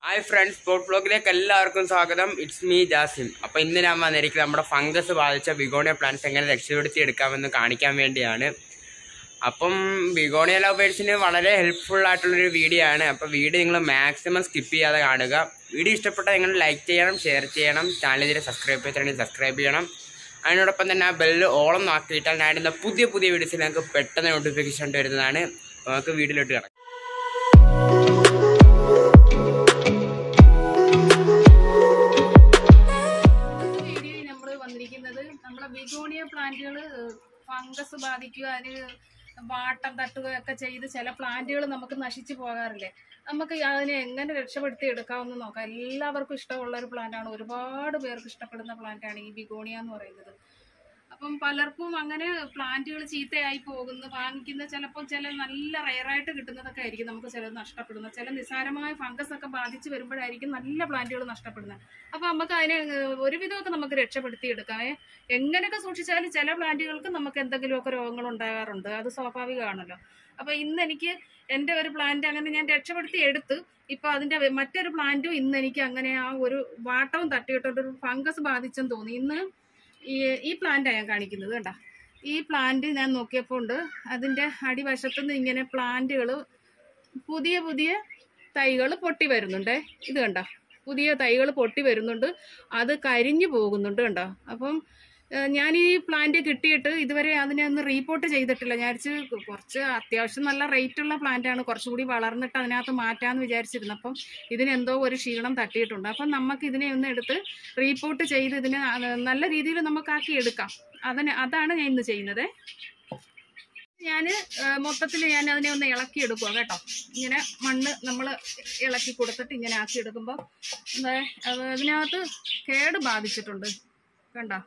hi friends sport ബ്ലോഗിലേക്ക് എല്ലാവർക്കും സ്വാഗതം it's me Jasim അപ്പോൾ ഇന്ന് ഞാൻ വന്നിരിക്കുന്നത് നമ്മുടെ ഫംഗസ് ബാധിച്ച ബിഗോണിയ പ്ലാന്റ്സ് എങ്ങനെ രക്ഷപ്പെടുത്തി എടുക്കാമെന്ന് കാണിക്കാൻ വേണ്ടിയാണ് അപ്പം ബിഗോണിയ ലവേഴ്സിന് വളരെ ഹെൽപ്ഫുൾ ആയിട്ടുള്ളൊരു വീഡിയോ ആണ് അപ്പോൾ വീഡിയോ നിങ്ങൾ മാക്സിമം സ്കിപ്പ് ചെയ്യാതെ കാണുക വീഡിയോ ഇഷ്ടപ്പെട്ടാൽ നിങ്ങൾ ലൈക്ക് ചെയ്യണം ഷെയർ ചെയ്യണം ചാനൽ ഇതിൽ സബ്സ്ക്രൈബ് ചെയ്തിട്ടുണ്ടെങ്കിൽ സബ്സ്ക്രൈബ് ചെയ്യണം അതിനോടൊപ്പം തന്നെ ആ ബെല്ല് ഓളം നോക്കിയിട്ടാൽ ഞാൻ ഇടുന്ന പുതിയ പുതിയ വീഡിയോസിൽ നിങ്ങൾക്ക് പെട്ടെന്ന് നോട്ടിഫിക്കേഷൻ വരുന്നതാണ് അപ്പോൾ നമുക്ക് വീഡിയോയിലോട്ട് കിടക്കാം വീഡിയോയിൽ നമ്മൾ വന്നിരിക്കുന്നത് നമ്മളെ ബിഗോണിയ പ്ലാന്റുകൾ ഫംഗസ് ബാധിക്കുക അതിന് വാട്ടം തട്ടുക ഒക്കെ ചെയ്ത് ചില പ്ലാന്റുകൾ നമുക്ക് നശിച്ചു പോകാറില്ലേ നമുക്ക് അതിനെ എങ്ങനെ രക്ഷപ്പെടുത്തി എടുക്കാമെന്ന് നോക്കാം എല്ലാവർക്കും ഇഷ്ടമുള്ള ഒരു പ്ലാന്റാണ് ഒരുപാട് പേർക്ക് ഇഷ്ടപ്പെടുന്ന പ്ലാന്റാണ് ഈ ബിഗോണിയ എന്ന് പറയുന്നത് അപ്പം പലർക്കും അങ്ങനെ പ്ലാന്റുകൾ ചീത്തയായി പോകുന്നു വാങ്ങിക്കുന്ന ചിലപ്പോൾ ചില നല്ല റയറായിട്ട് കിട്ടുന്നതൊക്കെ ആയിരിക്കും നമുക്ക് ചിലത് നഷ്ടപ്പെടുന്നത് ചില നിസ്സാരമായ ഫംഗസ് ഒക്കെ ബാധിച്ച് വരുമ്പോഴായിരിക്കും നല്ല പ്ലാന്റുകൾ നഷ്ടപ്പെടുന്നത് അപ്പോൾ നമുക്ക് അതിനെ ഏഹ്, ഒരുവിധമൊക്കെ നമുക്ക് രക്ഷപ്പെടുത്തി എടുക്കാമേ എങ്ങനെയൊക്കെ സൂക്ഷിച്ചാലും ചില പ്ലാന്റുകൾക്ക് നമുക്ക് എന്തെങ്കിലുമൊക്കെ രോഗങ്ങൾ ഉണ്ടാകാറുണ്ട് അത് സ്വാഭാവികമാണല്ലോ അപ്പോൾ ഇന്ന് എനിക്ക് എൻ്റെ ഒരു പ്ലാന്റ് അങ്ങനെ ഞാൻ രക്ഷപ്പെടുത്തി എടുത്ത് ഇപ്പൊ അതിന്റെ വെ- മറ്റൊരു പ്ലാന്റും ഇന്ന് എനിക്ക് അങ്ങനെ ആ ഒരു വാട്ടവും തട്ടിയിട്ടൊരു ഫംഗസ് ബാധിച്ചെന്ന് തോന്നി ഇന്ന് ഈ ഈ പ്ലാന്റാണ് ഞാൻ കാണിക്കുന്നത് കണ്ട ഈ പ്ലാന്റ് ഞാൻ നോക്കിയപ്പോൾ ഉണ്ട് അതിന്റെ അടിവശത്തു നിന്ന് ഇങ്ങനെ പ്ലാന്റുകൾ പുതിയ പുതിയ തൈകൾ പൊട്ടി വരുന്നുണ്ടേ ഇത് കണ്ട പുതിയ തൈകൾ പൊട്ടി വരുന്നുണ്ട് അത് കരിഞ്ഞു പോകുന്നുണ്ട് കണ്ടോ അപ്പം ഏഹ്, ഞാൻ ഈ പ്ലാന്റ് കിട്ടിയിട്ട് ഇതുവരെ അതിനെ ഒന്ന് റീപോർട്ട് ചെയ്തിട്ടില്ല ഞാൻ വിചാരിച്ച് കുറച്ച് അത്യാവശ്യം നല്ല റേറ്റ് ഉള്ള പ്ലാന്റ് ആണ് കുറച്ചുകൂടി വളർന്നിട്ട് അതിനകത്ത് മാറ്റാമെന്ന് വിചാരിച്ചിരുന്നു അപ്പം ഇതിനെന്തോ ഒരു ക്ഷീണം തട്ടിയിട്ടുണ്ട് അപ്പം നമുക്ക് ഇതിനെ ഒന്ന് എടുത്ത് റീപോർട്ട് ചെയ്ത് ഇതിനെ അത് നല്ല രീതിയിൽ നമുക്കാക്കി എടുക്കാം അതിന് അതാണ് ഞാൻ ഇന്ന് ചെയ്യുന്നത് ഞാൻ മൊത്തത്തിൽ ഞാൻ അതിനെ ഒന്ന് ഇളക്കി എടുക്കുക കേട്ടോ ഇങ്ങനെ മണ്ണ് നമ്മൾ ഇളക്കി കൊടുത്തിട്ട് ഇങ്ങനെ ആക്കി എടുക്കുമ്പോൾ എന്താ അത് അതിനകത്ത് കേട് ബാധിച്ചിട്ടുണ്ട് കണ്ടോ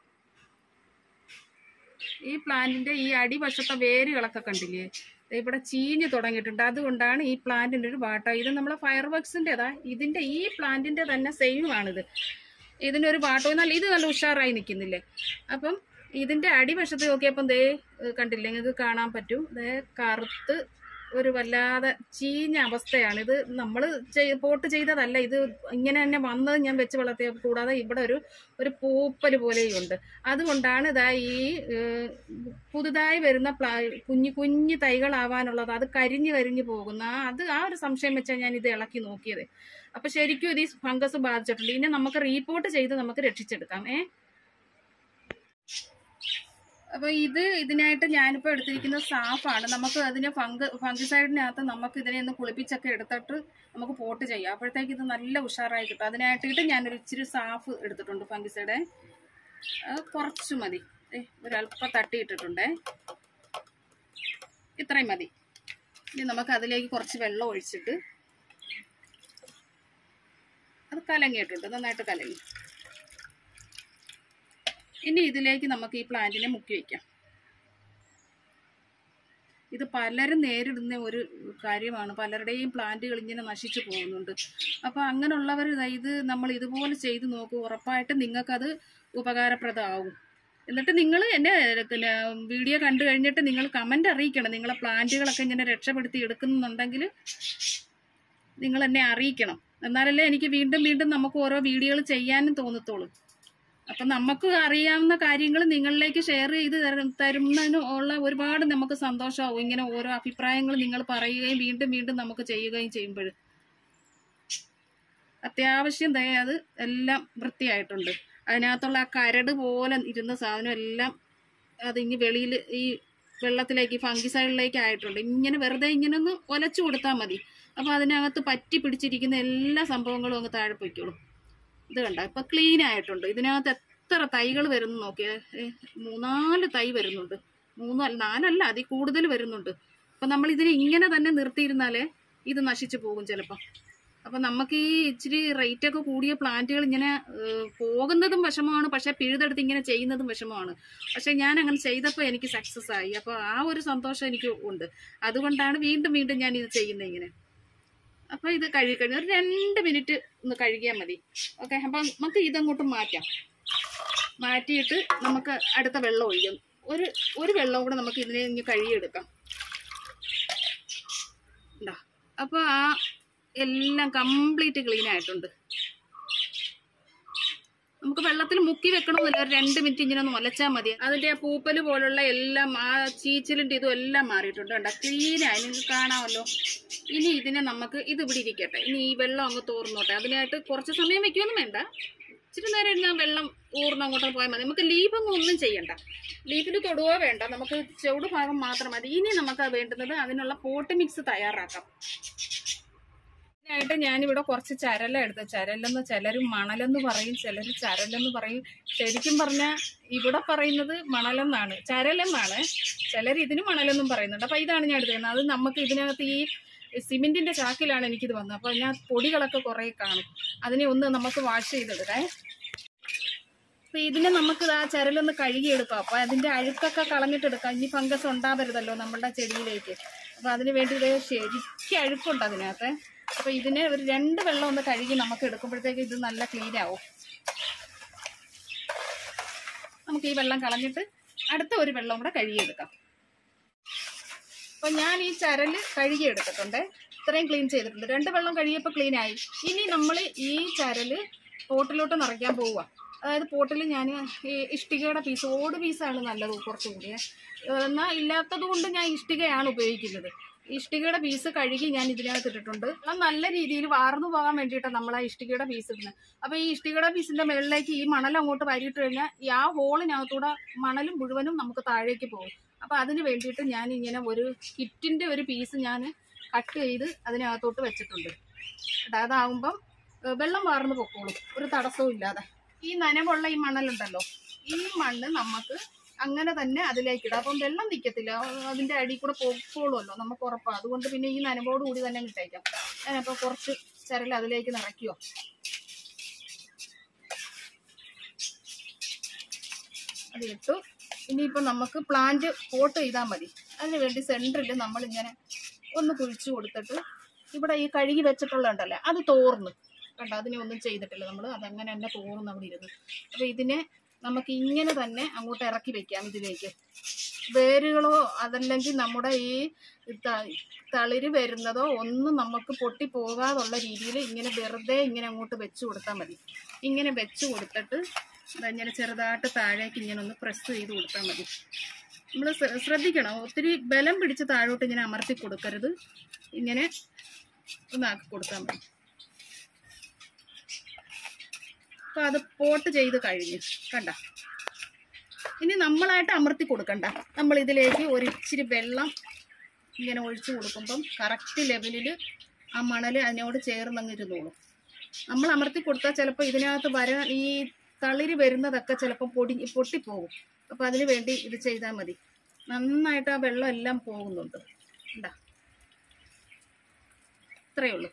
ഈ പ്ലാന്റിന്റെ ഈ അടിവശത്തെ വേരുകളൊക്കെ കണ്ടില്ലേ ദേ ഇവിടെ ചീഞ്ഞ് തുടങ്ങിയിട്ടുണ്ട് അതുകൊണ്ടാണ് ഈ പ്ലാന്റിന്റെ ഒരു വാട്ട ഇത് നമ്മളെ ഫയർ വർക്സിൻ്റെതാ ഇതിന്റെ ഈ പ്ലാന്റിന്റെ തന്നെ സെയിം ആണിത് ഇതിനൊരു വാട്ടോ എന്നാൽ ഇത് നല്ല ഉഷാറായി നിൽക്കുന്നില്ലേ അപ്പം ഇതിന്റെ അടിവശത്ത് നോക്കിയപ്പം ദേ ഏഹ് കണ്ടില്ലേ നിങ്ങൾക്ക് കാണാൻ പറ്റും ദേ കറുത്ത് ഒരു വല്ലാതെ ചീഞ്ഞ അവസ്ഥയാണ് ഇത് നമ്മൾ പോട്ട് ചെയ്തതല്ല ഇത് ഇങ്ങനെ തന്നെ വന്നത് ഞാൻ വെച്ച് വളർത്തിയ കൂടാതെ ഇവിടെ ഒരു ഒരു പൂപ്പൽ പോലെയുണ്ട് അതുകൊണ്ടാണ് ഇതാ ഈ ഏഹ്, പുതുതായി വരുന്ന പ്ലാ കുഞ്ഞു കുഞ്ഞു തൈകളാവാനുള്ളത് അത് കരിഞ്ഞു കരിഞ്ഞു പോകുന്ന ആ അത് ആ ഒരു സംശയം വെച്ചാൽ ഞാൻ ഇത് ഇളക്കി നോക്കിയത് അപ്പൊ ശരിക്കും ഇത് ഈ ഫംഗസ് ബാധിച്ചിട്ടുണ്ട് ഇനി നമുക്ക് റീപോർട്ട് ചെയ്ത് നമുക്ക് രക്ഷിച്ചെടുക്കാം ഏ അപ്പൊ ഇത് ഇതിനായിട്ട് ഞാനിപ്പോ എടുത്തിരിക്കുന്ന സാഫാണ് നമുക്ക് അതിന് ഫംഗ ഫംഗിസൈഡിനകത്ത് നമുക്ക് ഇതിനെ ഒന്ന് കുളിപ്പിച്ചൊക്കെ എടുത്തിട്ട് നമുക്ക് പോട്ട് ചെയ്യാം അപ്പോഴത്തേക്ക് ഇത് നല്ല ഉഷാറായി കിട്ടും അതിനായിട്ടിട്ട് ഞാനൊരു ഇച്ചിരി സാഫ് എടുത്തിട്ടുണ്ട് ഫംഗിസൈഡ് അത് കുറച്ച് മതി ഏ, ഒരല്പം തട്ടിയിട്ടിട്ടുണ്ടേ ഇത്രയും മതി ഇനി നമുക്ക് അതിലേക്ക് കുറച്ച് വെള്ളം ഒഴിച്ചിട്ട് അത് കലങ്ങിയിട്ടുണ്ട് നന്നായിട്ട് കലങ്ങി ഇനി ഇതിലേക്ക് നമുക്ക് ഈ പ്ലാന്റിനെ മുക്കി വയ്ക്കാം ഇത് പലരും നേരിടുന്ന ഒരു കാര്യമാണ് പലരുടെയും പ്ലാന്റുകൾ ഇങ്ങനെ നശിച്ചു പോകുന്നുണ്ട് അപ്പോൾ അങ്ങനെയുള്ളവർ ഇത് നമ്മൾ ഇതുപോലെ ചെയ്ത് നോക്കൂ ഉറപ്പായിട്ടും നിങ്ങൾക്കത് ഉപകാരപ്രദമാവും എന്നിട്ട് നിങ്ങൾ എന്നെ പിന്നെ വീഡിയോ കണ്ടു കഴിഞ്ഞിട്ട് നിങ്ങൾ കമൻ്റ് അറിയിക്കണം നിങ്ങളെ പ്ലാന്റുകളൊക്കെ ഇങ്ങനെ രക്ഷപ്പെടുത്തി എടുക്കുന്നുണ്ടെങ്കിൽ നിങ്ങൾ എന്നെ അറിയിക്കണം എന്നാലല്ലേ എനിക്ക് വീണ്ടും വീണ്ടും നമുക്ക് ഓരോ വീഡിയോകൾ ചെയ്യാനും തോന്നത്തുള്ളൂ അപ്പം നമുക്ക് അറിയാവുന്ന കാര്യങ്ങൾ നിങ്ങളിലേക്ക് ഷെയർ ചെയ്ത് തര- തരുന്നതിന് ഉള്ള ഒരുപാട് നമുക്ക് സന്തോഷമാവും ഇങ്ങനെ ഓരോ അഭിപ്രായങ്ങൾ നിങ്ങൾ പറയുകയും വീണ്ടും വീണ്ടും നമുക്ക് ചെയ്യുകയും ചെയ്യുമ്പോൾ അത്യാവശ്യം ദേ അത് എല്ലാം വൃത്തിയായിട്ടുണ്ട് അതിനകത്തുള്ള ആ കരട് പോലെ ഇരുന്ന സാധനം എല്ലാം അത് ഇനി വെളിയിൽ ഈ വെള്ളത്തിലേക്ക് ഫംഗിസൈഡിലേക്ക് ആയിട്ടുണ്ട് ഇങ്ങനെ വെറുതെ ഇങ്ങനെ ഒന്ന് ഒലച്ചു കൊടുത്താൽ മതി അപ്പോൾ അതിനകത്ത് പറ്റി പിടിച്ചിരിക്കുന്ന എല്ലാ സംഭവങ്ങളും അങ്ങ് താഴെ പൊയ്ക്കോളും ഇത് കണ്ട ഇപ്പൊ ക്ലീൻ ആയിട്ടുണ്ട് ഇതിനകത്ത് എത്ര തൈകൾ വരുന്നു നോക്കിയേ ഏ, മൂന്നാല് തൈ വരുന്നുണ്ട് മൂന്നല്ല നാലല്ല അതിൽ കൂടുതൽ വരുന്നുണ്ട് അപ്പൊ നമ്മൾ ഇതിനെ ഇങ്ങനെ തന്നെ നിർത്തിയിരുന്നാലേ ഇത് നശിച്ചു പോകും ചിലപ്പോൾ അപ്പൊ നമുക്ക് ഈ ഇച്ചിരി റേറ്റ് ഒക്കെ കൂടിയ പ്ലാന്റുകൾ ഇങ്ങനെ ഏഹ്, പോകുന്നതും വിഷമമാണ് പക്ഷെ പിഴുതെടുത്ത് ഇങ്ങനെ ചെയ്യുന്നതും വിഷമമാണ് പക്ഷെ ഞാൻ അങ്ങനെ ചെയ്തപ്പോൾ എനിക്ക് സക്സസ് ആയി അപ്പോൾ ആ ഒരു സന്തോഷം എനിക്ക് ഉണ്ട് അതുകൊണ്ടാണ് വീണ്ടും വീണ്ടും ഞാൻ ഇത് ചെയ്യുന്നത് ഇങ്ങനെ അപ്പൊ ഇത് കഴുകി കഴിഞ്ഞ ഒരു രണ്ട് മിനിറ്റ് ഒന്ന് കഴുകിയാൽ മതി ഓക്കെ അപ്പം നമുക്ക് ഇതങ്ങോട്ട് മാറ്റാം മാറ്റിയിട്ട് നമുക്ക് അടുത്ത വെള്ളം ഒഴിക്കാം ഒരു ഒരു വെള്ളം കൂടെ നമുക്ക് ഇതിനെ ഇനി കഴുകിയെടുക്കാം ഉണ്ടാ അപ്പോൾ ആ എല്ലാം കംപ്ലീറ്റ് ക്ലീൻ ആയിട്ടുണ്ട് നമുക്ക് വെള്ളത്തിൽ മുക്കി വെക്കണമെന്നില്ല ഒരു രണ്ട് മിനിറ്റ് ഇങ്ങനെ ഒന്ന് മുലച്ചാൽ മതി അതിന്റെ ആ പൂപ്പല് പോലുള്ള എല്ലാം ആ ചീച്ചിലിന്റെ ഇതും എല്ലാം മാറിയിട്ടുണ്ട് കണ്ട ക്ലീനായി നിങ്ങൾക്ക് കാണാമല്ലോ ഇനി ഇതിനെ നമുക്ക് ഇത് ഇവിടെ ഇരിക്കട്ടെ ഇനി ഈ വെള്ളം അങ്ങ് തോർന്നോട്ടെ അതിനായിട്ട് കുറച്ച് സമയം വെക്കുകയൊന്നും വേണ്ട ഇച്ചിരി നേരം ഇരുന്നാൽ വെള്ളം ഊർന്ന് അങ്ങോട്ട് പോയാൽ മതി നമുക്ക് ലീഫ് അങ്ങ് ഒന്നും ചെയ്യണ്ട ലീഫിൽ തൊടുകയോ വേണ്ട നമുക്ക് ചുവട് ഭാഗം മാത്രം മതി ഇനി നമുക്ക് വേണ്ടുന്നത് അതിനുള്ള പോട്ട് മിക്സ് തയ്യാറാക്കാം ഇതിനായിട്ട് ഞാനിവിടെ കുറച്ച് ചരല എടുത്ത് ചരലെന്ന് ചിലർ മണലെന്ന് പറയും ചിലർ ചരലെന്ന് പറയും ശരിക്കും പറഞ്ഞാൽ ഇവിടെ പറയുന്നത് മണലെന്നാണ് ചരലെന്നാണ് ചിലർ ഇതിന് മണലെന്നും പറയുന്നുണ്ട് അപ്പം ഇതാണ് ഞാൻ എടുക്കുന്നത് അത് നമുക്ക് ഇതിനകത്ത് ഈ സിമെന്റിന്റെ ചാക്കിലാണ് എനിക്കിത് വന്നത് അപ്പോൾ ഞാൻ പൊടികളൊക്കെ കുറേ കാണും അതിനെ ഒന്ന് നമുക്ക് വാഷ് ചെയ്തെടുക്കേ അപ്പൊ ഇതിനെ നമുക്ക് ആ ചരലൊന്ന് കഴുകിയെടുക്കാം അപ്പൊ അതിന്റെ അഴുക്കൊക്കെ കളഞ്ഞിട്ടെടുക്കാം ഇനി ഫംഗസ് ഉണ്ടാവരുതല്ലോ നമ്മുടെ ചെടിയിലേക്ക് അപ്പൊ അതിന് വേണ്ടി ഇത് ശരിക്കും അഴുക്കുണ്ട് അതിനകത്ത് അപ്പൊ ഇതിനെ ഒരു രണ്ട് വെള്ളം ഒന്ന് കഴുകി നമുക്ക് എടുക്കുമ്പോഴത്തേക്ക് ഇത് നല്ല ക്ലീൻ ആവും നമുക്ക് ഈ വെള്ളം കളഞ്ഞിട്ട് അടുത്ത ഒരു വെള്ളം കൂടെ കഴുകിയെടുക്കാം അപ്പൊ ഞാൻ ഈ ചരല് കഴുകിയെടുത്തിട്ടുണ്ട് ഇത്രയും ക്ലീൻ ചെയ്തിട്ടുണ്ട് രണ്ട് വെള്ളം കഴുകിയപ്പോൾ ക്ലീൻ ആയി ഇനി നമ്മൾ ഈ ചരല് പോട്ടിലോട്ട് നിറയ്ക്കാൻ പോവുക അതായത് പോട്ടിൽ ഞാൻ ഈ ഇഷ്ടികയുടെ പീസ് ഓട് പീസാണ് നല്ലത് കുറച്ചും കൂടി എന്നാൽ ഇല്ലാത്തത് കൊണ്ട് ഞാൻ ഇഷ്ടികയാണ് ഉപയോഗിക്കുന്നത് ഇഷ്ടികയുടെ പീസ് കഴുകി ഞാൻ ഇതിനകത്ത് ഇട്ടിട്ടുണ്ട് അത് നല്ല രീതിയിൽ വാർന്നു പോകാൻ വേണ്ടിയിട്ടാണ് നമ്മൾ ആ ഇഷ്ടികയുടെ പീസ് ഇടുന്നത് അപ്പോൾ ഈ ഇഷ്ടികയുടെ പീസിന്റെ മുകളിലേക്ക് ഈ മണൽ അങ്ങോട്ട് വരിയിട്ട് കഴിഞ്ഞാൽ ഈ ആ ഹോളിനകത്തൂടെ മണലും മുഴുവനും നമുക്ക് താഴേക്ക് പോകും അപ്പോൾ അതിന് വേണ്ടിയിട്ട് ഞാൻ ഇങ്ങനെ ഒരു കിറ്റിന്റെ ഒരു പീസ് ഞാൻ കട്ട് ചെയ്ത് അതിനകത്തോട്ട് വെച്ചിട്ടുണ്ട് കേട്ടോ അതാകുമ്പം ഏഹ് വെള്ളം വാർന്നു പൊക്കോളും ഒരു തടസ്സവും ഇല്ലാതെ ഈ നനവുള്ള ഈ മണലുണ്ടല്ലോ ഈ മണ്ണ് നമുക്ക് അങ്ങനെ തന്നെ അതിലേക്ക് ഇടാം അപ്പം വെള്ളം നിൽക്കത്തില്ല അതിന്റെ അടിയിൽ കൂടെ പൊക്കോളുമല്ലോ നമുക്ക് ഉറപ്പാണ് അതുകൊണ്ട് പിന്നെ ഈ നനവോട് കൂടി തന്നെ ഇട്ടേക്കാം ഞാനപ്പോൾ കുറച്ച് ചരൽ അതിലേക്ക് നിറയ്ക്കുമോ അത് ഇട്ടു ഇനിയിപ്പോൾ നമുക്ക് പ്ലാന്റ് പോട്ട് ചെയ്താൽ മതി അതിന് വേണ്ടി സെൻറ്ററിൽ നമ്മളിങ്ങനെ ഒന്ന് കുഴിച്ചു കൊടുത്തിട്ട് ഇവിടെ ഈ കഴുകി വെച്ചിട്ടുള്ളതുണ്ടല്ലേ അത് തോർന്ന് കണ്ടോ അതിനെ ഒന്നും ചെയ്തിട്ടില്ല നമ്മൾ അതങ്ങനെ തന്നെ തോർന്ന് അവിടെ ഇരുന്ന് അപ്പോൾ ഇതിനെ നമുക്ക് ഇങ്ങനെ തന്നെ അങ്ങോട്ട് ഇറക്കി വെക്കാം ഇതിലേക്ക് വേരുകളോ അതല്ലെങ്കിൽ നമ്മുടെ ഈ ത- തളിര് വരുന്നതോ ഒന്നും നമുക്ക് പൊട്ടി പോകാതുള്ള രീതിയിൽ ഇങ്ങനെ വെറുതെ ഇങ്ങനെ അങ്ങോട്ട് വെച്ച് കൊടുത്താൽ മതി ഇങ്ങനെ വെച്ച് കൊടുത്തിട്ട് ദാ ഇങ്ങനെ ചെറുതായിട്ട് താഴേക്ക് ഇങ്ങനെ ഒന്ന് പ്രസ് ചെയ്ത് കൊടുത്താൽ മതി നമ്മൾ ശ്രദ്ധിക്കണം ഒത്തിരി ബലം പിടിച്ച് താഴോട്ട് ഇങ്ങനെ അമർത്തി കൊടുക്കരുത് ഇങ്ങനെ ഒന്നാക്കി കൊടുത്താൽ മതി അപ്പൊ അത് പോട്ട് ചെയ്ത് കഴിഞ്ഞു കണ്ട ഇനി നമ്മളായിട്ട് അമർത്തി കൊടുക്കണ്ട നമ്മൾ ഇതിലേക്ക് ഒരു ഇച്ചിരി വെള്ളം ഇങ്ങനെ ഒഴിച്ചു കൊടുക്കുമ്പം കറക്റ്റ് ലെവലിൽ ആ മണൽ അതിനോട് ചേർന്നങ്ങ് ഇരുന്നോളും നമ്മൾ അമർത്തി കൊടുത്താൽ ചിലപ്പോൾ ഇതിനകത്ത് വരാൻ ഈ തളിര് വരുന്നതൊക്കെ ചിലപ്പോൾ പൊടി പൊട്ടിപ്പോകും അപ്പോൾ അതിന് വേണ്ടി ഇത് ചെയ്താൽ മതി നന്നായിട്ട് ആ വെള്ളം എല്ലാം പോകുന്നുണ്ട് ഉണ്ടാ ഇത്രയേ ഉള്ളൂ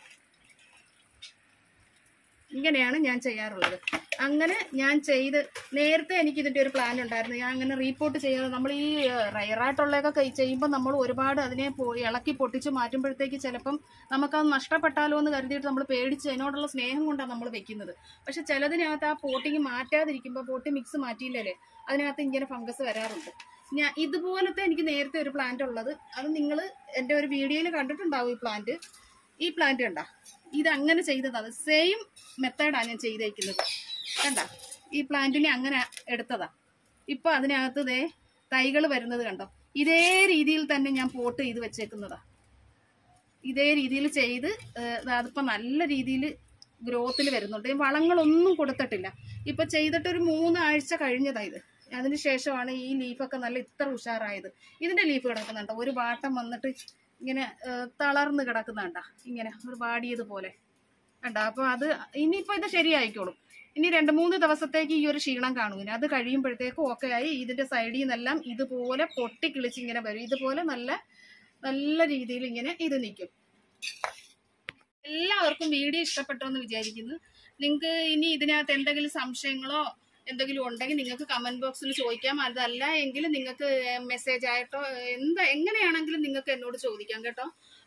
ഇങ്ങനെയാണ് ഞാൻ ചെയ്യാറുള്ളത് അങ്ങനെ ഞാൻ ചെയ്ത് നേരത്തെ എനിക്ക് ഇതിന്റെ ഒരു പ്ലാൻ ഉണ്ടായിരുന്നു ഞാൻ അങ്ങനെ റീപോർട്ട് ചെയ്യാതെ നമ്മൾ ഈ റയറായിട്ടുള്ളതൊക്കെ ചെയ്യുമ്പോൾ നമ്മൾ ഒരുപാട് അതിനെ പോ- ഇളക്കി പൊട്ടിച്ച് മാറ്റുമ്പോഴത്തേക്ക് ചിലപ്പം നമുക്കത് നഷ്ടപ്പെട്ടാലോ എന്ന് കരുതിയിട്ട് നമ്മൾ പേടിച്ച് അതിനോടുള്ള സ്നേഹം കൊണ്ടാണ് നമ്മൾ വെക്കുന്നത് പക്ഷെ ചിലതിനകത്ത് ആ പോട്ടിങ് മാറ്റാതിരിക്കുമ്പോൾ പോട്ടി മിക്സ് മാറ്റിയില്ലല്ലേ അതിനകത്ത് ഇങ്ങനെ ഫംഗസ് വരാറുണ്ട് ഞാൻ ഇതുപോലത്തെ എനിക്ക് നേരത്തെ ഒരു പ്ലാന്റ് ഉള്ളത് അത് നിങ്ങൾ എൻ്റെ ഒരു വീഡിയോയിൽ കണ്ടിട്ടുണ്ടാവും ഈ പ്ലാന്റ് ഈ പ്ലാന്റ് കണ്ട ഇത് അങ്ങനെ ചെയ്തതാണ് സെയിം മെത്തേഡാണ് ഞാൻ ചെയ്തേക്കുന്നത് കണ്ട ഈ പ്ലാന്റിനെ അങ്ങനെ എടുത്തതാ ഇപ്പൊ അതിനകത്ത് ദേ തൈകൾ വരുന്നത് കണ്ടോ ഇതേ രീതിയിൽ തന്നെ ഞാൻ പോട്ട് ചെയ്ത് വെച്ചേക്കുന്നതാ ഇതേ രീതിയിൽ ചെയ്ത് ഏഹ്, ദാ അതിപ്പോ നല്ല രീതിയിൽ ഗ്രോത്തിൽ വരുന്നുണ്ട് ഈ വളങ്ങളൊന്നും കൊടുത്തിട്ടില്ല ഇപ്പൊ ചെയ്തിട്ട് ഒരു മൂന്നാഴ്ച കഴിഞ്ഞതാ ഇത് അതിന് ശേഷമാണ് ഈ ലീഫൊക്കെ നല്ല ഇത്ര ഉഷാറായത് ഇതിന്റെ ലീഫ് കിടക്കുന്നുണ്ടോ ഒരു വാട്ടം വന്നിട്ട് ഇങ്ങനെ ഏഹ്, തളർന്ന് കിടക്കുന്നുണ്ട ഇങ്ങനെ ഒരു വാടിയതുപോലെ കണ്ട അപ്പൊ അത് ഇനിയിപ്പോ ഇത് ശരിയായിക്കോളും ഇനി രണ്ട് മൂന്ന് ദിവസത്തേക്ക് ഈ ഒരു ക്ഷീണം കാണും അത് കഴിയുമ്പോഴത്തേക്കും ഓക്കെ ആയി ഇതിന്റെ സൈഡിൽ നിന്നെല്ലാം ഇതുപോലെ പൊട്ടിക്കിളിച്ച് ഇങ്ങനെ വരും ഇതുപോലെ നല്ല നല്ല രീതിയിൽ ഇങ്ങനെ ഇത് നിൽക്കും എല്ലാവർക്കും വീഡിയോ ഇഷ്ടപ്പെട്ടോ എന്ന് വിചാരിക്കുന്നു നിങ്ങൾക്ക് ഇനി ഇതിനകത്ത് എന്തെങ്കിലും സംശയങ്ങളോ എന്തെങ്കിലും ഉണ്ടെങ്കിൽ നിങ്ങൾക്ക് കമന്റ് ബോക്സിൽ ചോദിക്കാം അതല്ല എങ്കിൽ നിങ്ങൾക്ക് മെസ്സേജ് ആയിട്ടോ എന്താ എങ്ങനെയാണെങ്കിലും നിങ്ങൾക്ക് എന്നോട് ചോദിക്കാം കേട്ടോ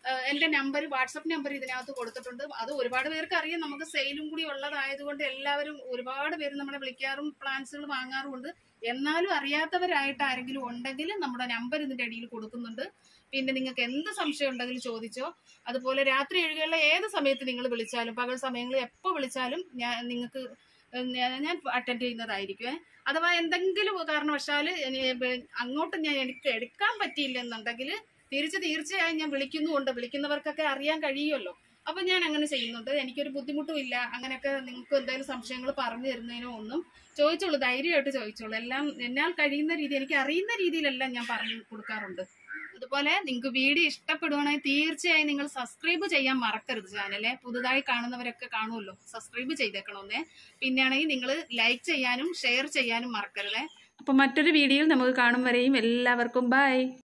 ഏഹ് എൻ്റെ നമ്പർ വാട്സപ്പ് നമ്പർ ഇതിനകത്ത് കൊടുത്തിട്ടുണ്ട് അത് ഒരുപാട് പേർക്ക് അറിയാം നമുക്ക് സെയിലും കൂടി ഉള്ളതായതുകൊണ്ട് എല്ലാവരും ഒരുപാട് പേര് നമ്മളെ വിളിക്കാറും പ്ലാൻസുകൾ വാങ്ങാറുമുണ്ട് എന്നാലും അറിയാത്തവരായിട്ട് ആരെങ്കിലും ഉണ്ടെങ്കിൽ നമ്മുടെ നമ്പർ ഇതിൻ്റെ അടിയിൽ കൊടുക്കുന്നുണ്ട് പിന്നെ നിങ്ങൾക്ക് എന്ത് സംശയം ഉണ്ടെങ്കിലും ചോദിച്ചോ അതുപോലെ രാത്രി ഒഴികെയുള്ള ഏത് സമയത്ത് നിങ്ങൾ വിളിച്ചാലും പകൽ സമയങ്ങളിൽ എപ്പോൾ വിളിച്ചാലും ഞാൻ നിങ്ങൾക്ക് ഞാൻ- ഞാൻ അറ്റൻഡ് ചെയ്യുന്നതായിരിക്കും അഥവാ എന്തെങ്കിലും കാരണവശാൽ അങ്ങോട്ട് ഞാൻ എനിക്ക് എടുക്കാൻ പറ്റിയില്ലെന്നുണ്ടെങ്കിൽ തിരിച്ച് തീർച്ചയായും ഞാൻ വിളിക്കുന്നുമുണ്ട് വിളിക്കുന്നവർക്കൊക്കെ അറിയാൻ കഴിയുമല്ലോ അപ്പൊ ഞാൻ അങ്ങനെ ചെയ്യുന്നുണ്ട് എനിക്കൊരു ബുദ്ധിമുട്ടും ഇല്ല അങ്ങനെയൊക്കെ നിങ്ങൾക്ക് എന്തെങ്കിലും സംശയങ്ങൾ പറഞ്ഞു തരുന്നതിനോ ഒന്നും ചോദിച്ചോളൂ ധൈര്യമായിട്ട് ചോദിച്ചോളൂ എല്ലാം എന്നാൽ കഴിയുന്ന രീതി എനിക്ക് അറിയുന്ന രീതിയിലെല്ലാം ഞാൻ പറഞ്ഞു കൊടുക്കാറുണ്ട് അതുപോലെ നിങ്ങൾക്ക് വീഡിയോ ഇഷ്ടപ്പെടുവാണെങ്കിൽ തീർച്ചയായും നിങ്ങൾ സബ്സ്ക്രൈബ് ചെയ്യാൻ മറക്കരുത് ചാനലെ പുതുതായി കാണുന്നവരൊക്കെ കാണുമല്ലോ സബ്സ്ക്രൈബ് ചെയ്തേക്കണമെന്നേ പിന്നെയാണെങ്കിൽ നിങ്ങൾ ലൈക്ക് ചെയ്യാനും ഷെയർ ചെയ്യാനും മറക്കരുതേ അപ്പൊ മറ്റൊരു വീഡിയോയിൽ നമുക്ക് കാണും വരെയും എല്ലാവർക്കും ബൈ